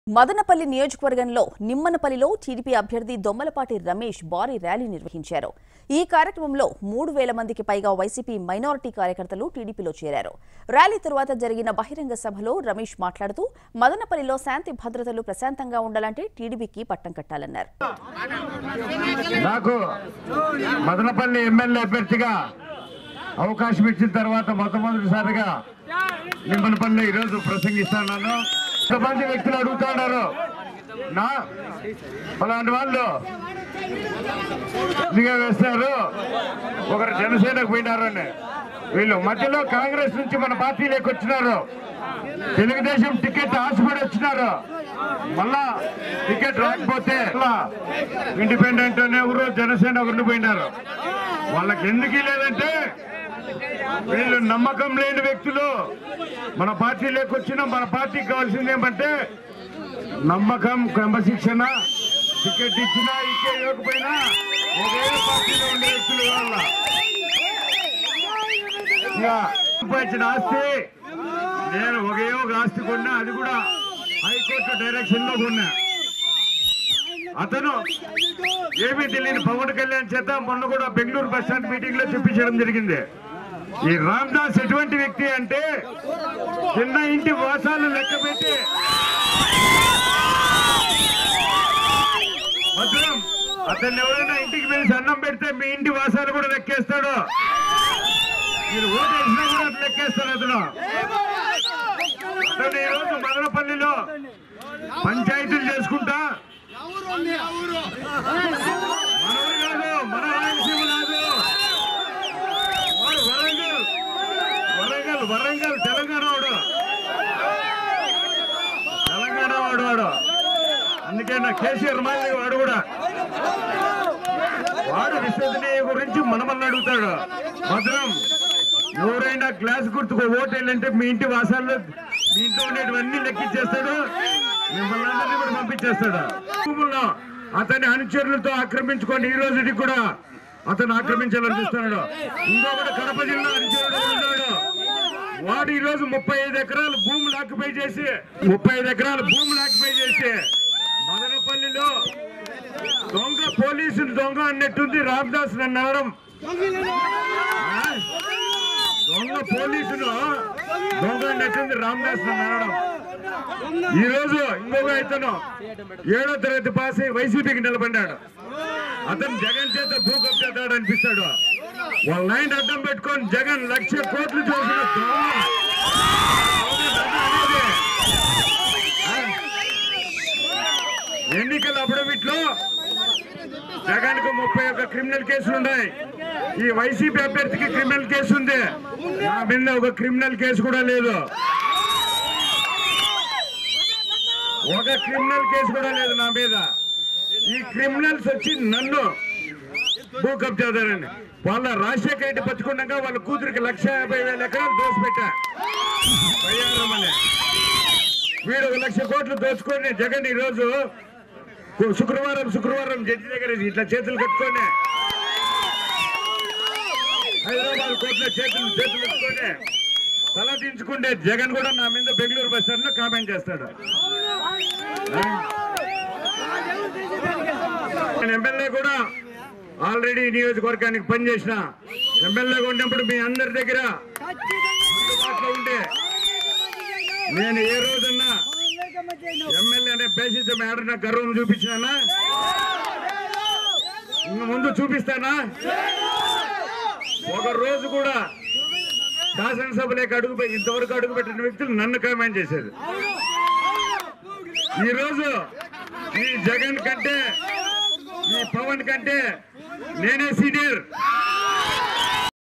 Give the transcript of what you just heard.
మదనపల్లి నియోజకవర్గంలో నిమ్మనపల్లిలో టీడీపీ అభ్యర్థి దొమ్మలపాటి రమేష్ భారీ ర్యాలీ నిర్వహించారు ఈ కార్యక్రమంలో మూడు వేల మందికి పైగా వైసీపీ మైనారిటీ కార్యకర్తలు టీడీపీలో చేరారు ర్యాలీ తరువాత జరిగిన బహిరంగ సభలో రమేష్ మాట్లాడుతూ మదనపల్లిలో శాంతి భద్రతలు ప్రశాంతంగా ఉండాలంటే టీడీపీకి పట్టం కట్టాలన్నారు నాకు మదనపల్లి ఎమ్మెల్యే అభ్యర్థిగా అవకాశం ఇచ్చిన తర్వాత మొట్టమొదటిసారిగా నిమ్మనపల్లి ఈరోజు ప్రసంగిస్తున్నాను కొంతమంది వ్యక్తులు అడుగుతున్నారు నా అలాంటి వాళ్ళు ఇదిగా వేస్తారు ఒకరు జనసేనకు పోయినారు అని వీళ్ళు మధ్యలో కాంగ్రెస్ నుంచి మన పార్టీలోకి వచ్చినారు తెలుగుదేశం టికెట్ ఆశపడి వచ్చినారు మళ్ళా టికెట్ రాకపోతే మళ్ళా ఇండిపెండెంట్ అని ఎవరు జనసేన ఒకరిని పోయినారు వాళ్ళకి ఎందుకు లేదంటే వీళ్ళు నమ్మకం లేని వ్యక్తులు మన పార్టీలోకి వచ్చిన మన పార్టీకి కావాల్సింది ఏమంటే నమ్మకం క్రమశిక్షణ టికెట్ ఇచ్చినా ఇచ్చే ఇవ్వకపోయినా ఒకే పార్టీలో ఉండే వ్యక్తులు కావాల ఇక సంపాదించిన ఆస్తి నేను ఒకే ఒక ఆస్తి కొన్నా అది కూడా హైకోర్టు డైరెక్షన్ లో కొన్నా అతను ఏమీ తెలియని పవన్ కళ్యాణ్ చేత మొన్న కూడా బెంగళూరు బస్ స్టాండ్ మీటింగ్ లో చెప్పించడం జరిగింది ఈ రామ్ దాస్ ఎటువంటి వ్యక్తి అంటే చిన్న ఇంటి వాసాలు లెక్క పెట్టి భద్రం అతన్ని ఎవరైనా ఇంటికి పిలిచి అన్నం పెడితే మీ ఇంటి వాసాలు కూడా లెక్కేస్తాడు మీరు ఓటు వేసినా కూడా అట్లా లెక్కేస్తాడు అతను అతను ఈ రోజు మదనపల్లిలో పంచాయతీలు చేసుకుంటా మనవి కాదు మన రాయలసీమ కాదు వాడు వరంగల్ వరంగల్ వరంగల్ తెలంగాణ వాడు తెలంగాణ వాడు వాడు అందుకే నా కేసీఆర్ మాదిరి వాడు కూడా వాడు విశ్వసనీయ గురించి మనమల్ని అడుగుతాడు భద్రం ఎవరైనా క్లాస్ గుర్తుకు ఓటు వెళ్ళంటే మీ ఇంటి వాసాల్లో మీ ఇంట్లో ఉండేటివన్నీ లెక్కించేస్తాడు మిమ్మల్ని అందరినీ కూడా పంపించేస్తాడు భూముల్లో అతని అనుచరులతో ఆక్రమించుకొని ఈ రోజుకి కూడా అతను ఆక్రమించాలని చూస్తున్నాడు ఇంకొకటి కడప జిల్లా అనుచరుడు ఉన్నాడు వాడు ఈ రోజు ముప్పై ఐదు ఎకరాలు భూములు ఆక్యుపై చేసి ముప్పై ఐదు ఎకరాలు భూములు ఆక్యుపై చేసి మదనపల్లిలో దొంగ పోలీసులు దొంగ అన్నట్టుంది రామదాస్ నన్ను అనడం ఆ? దొంగ పోలీసులు దొంగ అన్నట్టుంది రామదాస్ నన్ను అనడం ఈ రోజు ఇంకొక ఇతను ఏడో తరగతి పాస్ అయి వైసీపీకి నిలబడ్డాడు అతను జగన్ చేత భూ కబ్జాదాడు అనిపిస్తాడు వాళ్ళ నైన్ అడ్డం పెట్టుకొని జగన్ లక్ష కోట్లు చేసిన దొంగ. దొంగ దొంగ అనేది. ఆ? ఎన్నికల అఫిడవిట్లో జగన్ కు ముప్పై ఒక్క క్రిమినల్ కేసులు ఉన్నాయి ఈ వైసీపీ అభ్యర్థికి క్రిమినల్ కేసు ఉంది నా మీద ఒక క్రిమినల్ కేసు కూడా లేదు ఒక క్రిమినల్ కేసు కూడా లేదు నా మీద ఈ క్రిమినల్స్ వచ్చి నన్ను భూ కబ్జాదారని వాళ్ళ రాజశేఖర రెడ్డి బతుకున్నాక వాళ్ళ కూతురికి లక్ష యాభై వేల ఎకరాలు దోసిపెట్టా బయ్యారం అనే వీడు ఒక లక్ష కోట్లు దోచుకొని జగన్ ఈ రోజు శుక్రవారం శుక్రవారం జడ్జి దగ్గర ఇట్లా చేతులు కట్టుకొని హైదరాబాద్ కోర్టులో చేతులు చేతులు కట్టుకొని తల దించుకుంటే జగన్ కూడా నా మీద బెంగళూరు బస్ స్టాండ్ లో కామెంట్ చేస్తాడు ఆ? నేను ఎమ్మెల్యే కూడా ఆల్రెడీ నియోజకవర్గానికి పనిచేసిన ఎమ్మెల్యేగా ఉన్నప్పుడు మీ అందరి దగ్గర అందుబాటులో ఉంటే నేను ఏ రోజన్నా ఎమ్మెల్యే అనే బేసిస్ మేడన గర్వం చూపించానా ఇంక ముందు చూపిస్తానా ఒక రోజు కూడా శాసనసభలోకి అడుగు ఇంతవరకు అడుగు పెట్టిన వ్యక్తులు నన్ను కామెంట్ చేశారు ఈ రోజు ఈ జగన్ కంటే ఈ పవన్ కంటే నేనే సీనియర్